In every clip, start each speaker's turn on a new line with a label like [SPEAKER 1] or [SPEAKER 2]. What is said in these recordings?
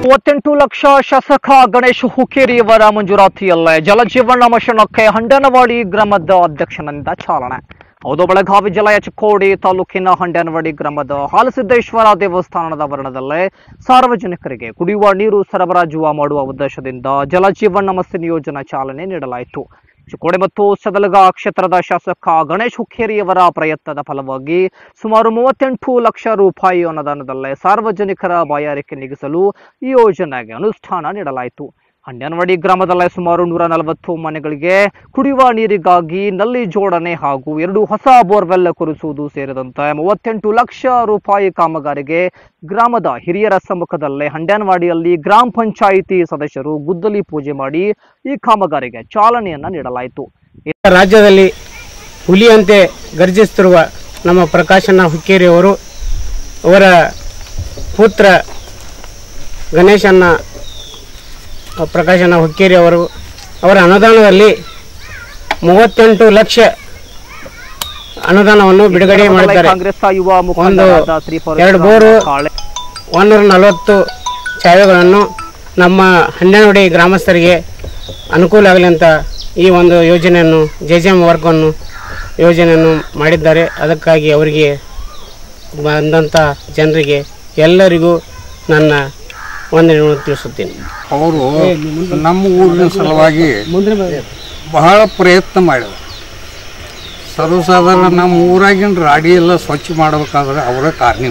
[SPEAKER 1] ಮೂವತ್ತೆಂಟು ಲಕ್ಷ ಶಾಸಕ ಗಣೇಶ್ ಹುಕ್ಕೇರಿಯವರ ಮಂಜೂರಾತಿಯಲ್ಲೇ ಜಲಜೀವನ ಮಿಷನಕ್ಕೆ ಹಂಡನವಾಡಿ ಗ್ರಾಮದ ಅಧ್ಯಕ್ಷನಿಂದ ಚಾಲನೆ ಹೌದು ಬೆಳಗಾವಿ ಜಿಲ್ಲೆಯ ಚಿಕ್ಕೋಡಿ ತಾಲೂಕಿನ ಹಂಡನವಾಡಿ ಗ್ರಾಮದ ಹಾಲಸಿದ್ದೇಶ್ವರ ದೇವಸ್ಥಾನದ ಆವರಣದಲ್ಲೇ ಸಾರ್ವಜನಿಕರಿಗೆ ಕುಡಿಯುವ ನೀರು ಸರಬರಾಜು ಮಾಡುವ ಉದ್ದೇಶದಿಂದ ಜಲಜೀವನ ಮಿಷನ್ ಯೋಜನಾ ಚಾಲನೆ ನೀಡಲಾಯಿತು ಚಿಕ್ಕೋಡಿ ಮತ್ತು ಸದಲಗ ಕ್ಷೇತ್ರದ ಶಾಸಕ ಗಣೇಶ್ ಹುಕ್ಕೇರಿಯವರ ಪ್ರಯತ್ನದ ಫಲವಾಗಿ ಸುಮಾರು ಮೂವತ್ತೆಂಟು ಲಕ್ಷ ರೂಪಾಯಿ ಅನುದಾನದಲ್ಲೇ ಸಾರ್ವಜನಿಕರ ಬಾಯಾರಿಕೆ ನೀಗಿಸಲು ಈ ಯೋಜನೆಗೆ ಅನುಷ್ಠಾನ ನೀಡಲಾಯಿತು ಹಂಡನವಾಡಿ ಗ್ರಾಮದಲ್ಲೇ ಸುಮಾರು ನೂರ ನಲವತ್ತು ಮನೆಗಳಿಗೆ ಕುಡಿಯುವ ನೀರಿಗಾಗಿ ನಲ್ಲಿ ಜೋಡಣೆ ಹಾಗೂ ಎರಡು ಹೊಸ ಬೋರ್ವೆಲ್ ಕೊರೆಸುವುದು ಸೇರಿದಂತೆ ಮೂವತ್ತೆಂಟು ಲಕ್ಷ ರೂಪಾಯಿ ಕಾಮಗಾರಿಗೆ ಗ್ರಾಮದ ಹಿರಿಯರ ಸಮ್ಮುಖದಲ್ಲೇ ಹಂಡನವಾಡಿಯಲ್ಲಿ ಗ್ರಾಮ ಪಂಚಾಯಿತಿ ಸದಸ್ಯರು ಗುದ್ದಲಿ ಪೂಜೆ ಮಾಡಿ ಈ ಕಾಮಗಾರಿಗೆ ಚಾಲನೆಯನ್ನ ನೀಡಲಾಯಿತು
[SPEAKER 2] ರಾಜ್ಯದಲ್ಲಿ ಹುಲಿಯಂತೆ ಗರ್ಜಿಸುತ್ತಿರುವ ನಮ್ಮ ಪ್ರಕಾಶನ ಹುಕ್ಕೇರಿ ಅವರು ಅವರ ಪುತ್ರ ಗಣೇಶನ್ನ ಪ್ರಕಾಶನ ಹುಕ್ಕೇರಿ ಅವರು ಅವರ ಅನುದಾನದಲ್ಲಿ ಮೂವತ್ತೆಂಟು ಲಕ್ಷ ಅನುದಾನವನ್ನು ಬಿಡುಗಡೆ ಮಾಡಿದ್ದಾರೆ
[SPEAKER 1] ಕಾಂಗ್ರೆಸ್ ಯುವ ಮುಖಂಡರಾದ ಶ್ರೀ
[SPEAKER 2] ಎರಡು ಬೋರು
[SPEAKER 1] ಕಾಳೆ
[SPEAKER 2] ಒಂದೂರ ನಲವತ್ತು ಚಾವೆಗಳನ್ನು ನಮ್ಮ ಹನ್ನೆರಡು ಗ್ರಾಮಸ್ಥರಿಗೆ ಅನುಕೂಲ ಆಗಲಿ ಅಂತ ಈ ಒಂದು ಯೋಜನೆಯನ್ನು ಜೆ ಜೆ ಎಮ್ ವರ್ಗವನ್ನು ಯೋಜನೆಯನ್ನು ಮಾಡಿದ್ದಾರೆ ಅದಕ್ಕಾಗಿ ಅವರಿಗೆ ಬಂದಂಥ ಜನರಿಗೆ ಎಲ್ಲರಿಗೂ ನನ್ನ ವಂದನೆಗಳನ್ನು ತಿಳಿಸುತ್ತೇನೆ
[SPEAKER 3] ಅವರು ನಮ್ಮ ಊರಿನ ಸಲುವಾಗಿ ಬಹಳ ಪ್ರಯತ್ನ ಮಾಡಿದ್ರು ಸರ್ವಸಾಧಾರಣ ನಮ್ಮ ಊರಾಗಿನ ರಾಡಿ ಎಲ್ಲ ಸ್ವಚ್ಛ ಮಾಡಬೇಕಾದ್ರೆ ಅವರ ಕಾರಣ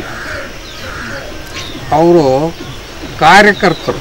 [SPEAKER 3] ಅವರು ಕಾರ್ಯಕರ್ತರು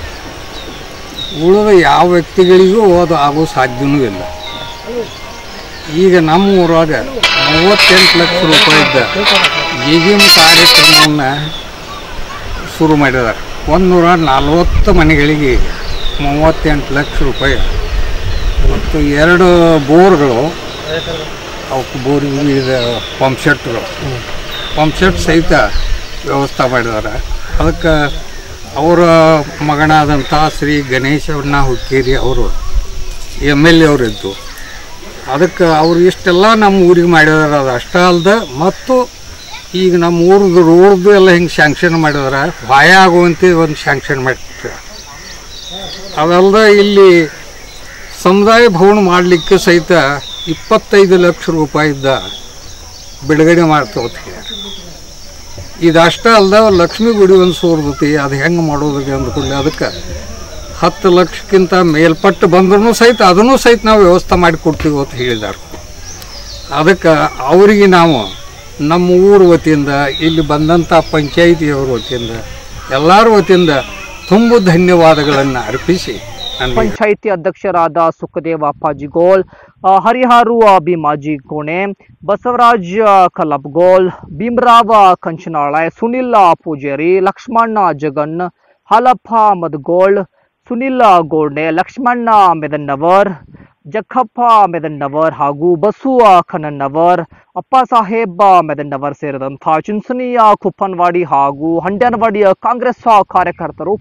[SPEAKER 3] ಉಳಿದ ಯಾವ ವ್ಯಕ್ತಿಗಳಿಗೂ ಅದು ಆಗೋ ಸಾಧ್ಯವೂ ಇಲ್ಲ ಈಗ ನಮ್ಮ ಊರಾಗ ಮೂವತ್ತೆಂಟು ಲಕ್ಷ ರೂಪಾಯಿದ್ದ ಜಿಜಿಎಮ್ ಕಾರ್ಯಕ್ರಮವನ್ನು ಶುರು ಮಾಡಿದ್ದಾರೆ ಒಂದೂರ ನಲ್ವತ್ತು ಮನೆಗಳಿಗೆ ಮೂವತ್ತೆಂಟು ಲಕ್ಷ ರೂಪಾಯಿ ಮತ್ತು ಎರಡು ಬೋರ್ಗಳು ಅವಕ್ಕೆ ಬೋರಿಗೆ ಇದು ಪಂಪ್ ಸೆಟ್ಗಳು ಪಂಪ್ ಸೆಟ್ ಸಹಿತ ವ್ಯವಸ್ಥೆ ಮಾಡಿದ್ದಾರೆ ಅದಕ್ಕೆ ಅವರ ಮಗನಾದಂಥ ಶ್ರೀ ಗಣೇಶವನ್ನ ಹುಕ್ಕೇರಿ ಅವರು ಎಮ್ ಎಲ್ ಎ ಅವರಿದ್ದು ಅದಕ್ಕೆ ಅವ್ರು ಇಷ್ಟೆಲ್ಲ ನಮ್ಮ ಊರಿಗೆ ಮಾಡಿದಾರೆ ಅದು ಅಷ್ಟೇ ಅಲ್ದೆ ಮತ್ತು ಈಗ ನಮ್ಮ ಊರದ್ದು ರೋಡ್ದು ಎಲ್ಲ ಹಿಂಗೆ ಸ್ಯಾಂಕ್ಷನ್ ಮಾಡಿದಾರೆ ಬಾಯ ಆಗುವಂತೆ ಒಂದು ಸ್ಯಾಂಕ್ಷನ್ ಮಾಡಿರ್ತಾರೆ ಅದಲ್ಲದೆ ಇಲ್ಲಿ ಸಮುದಾಯ ಭವನ ಮಾಡಲಿಕ್ಕೆ ಸಹಿತ ಇಪ್ಪತ್ತೈದು ಲಕ್ಷ ರೂಪಾಯಿದ್ದ ಬಿಡುಗಡೆ ಮಾಡ್ತೇವೆ ಅಂತ ಹೇಳ್ಯಾರ ಇದಷ್ಟೇ ಅಲ್ದ ಲಕ್ಷ್ಮೀ ಗುಡಿ ಒಂದು ಸೋರ್ದತಿ ಅದು ಹೆಂಗೆ ಮಾಡೋದಿದೆ ಅಂದ್ಕೊಳ್ಳಿ ಅದಕ್ಕೆ ಹತ್ತು ಲಕ್ಷಕ್ಕಿಂತ ಮೇಲ್ಪಟ್ಟು ಬಂದ್ರೂ ಸಹಿತ ಅದನ್ನು ಸಹಿತ ನಾವು ವ್ಯವಸ್ಥೆ ಮಾಡಿ ಕೊಡ್ತೀವಿ ಅಂತ ಹೇಳಿದ್ದಾರೆ ಅದಕ್ಕೆ ಅವರಿಗೆ ನಾವು ನಮ್ಮ ಊರ ವತಿಯಿಂದ ಇಲ್ಲಿ ಬಂದಂಥ ಪಂಚಾಯಿತಿಯವ್ರ ವತಿಯಿಂದ ಎಲ್ಲರ ವತಿಯಿಂದ ತುಂಬ ಧನ್ಯವಾದಗಳನ್ನು ಅರ್ಪಿಸಿ ನನ್ನ
[SPEAKER 1] ಪಂಚಾಯಿತಿ ಅಧ್ಯಕ್ಷರಾದ ಸುಖದೇವ ಅಪ್ಪಾಜಿಗೋಳ್ ಆ, ಹರಿಹಾರು ಭೀಮಾಜಿ ಕೋಣೆ ಬಸವರಾಜ್ ಕಲಬ್ಗೋಳ್ ಭೀಮರಾವ ಕಂಚನಾಳೆ ಸುನಿಲ್ ಪೂಜಾರಿ ಲಕ್ಷ್ಮಣ್ಣ ಜಗನ್ ಹಾಲಪ್ಪ ಮದಗೋಳ್ ಸುನಿಲ್ ಗೋಡ್ನೆ ಲಕ್ಷ್ಮಣ್ಣ ಮೆದನ್ನವರ್ ಜಖಪ್ಪ ಮೆದನ್ನವರ್ ಹಾಗೂ ಬಸು ಖನನ್ನವರ್ ಅಪ್ಪ ಸಾಹೇಬ್ ಮೆದನ್ನವರ್ ಸೇರಿದಂಥ ಚಿನ್ಸನಿಯ ಕುಪ್ಪನ್ವಾಡಿ ಹಾಗೂ ಹಂಡ್ಯನವಾಡಿಯ ಕಾಂಗ್ರೆಸ್ ಕಾರ್ಯಕರ್ತರು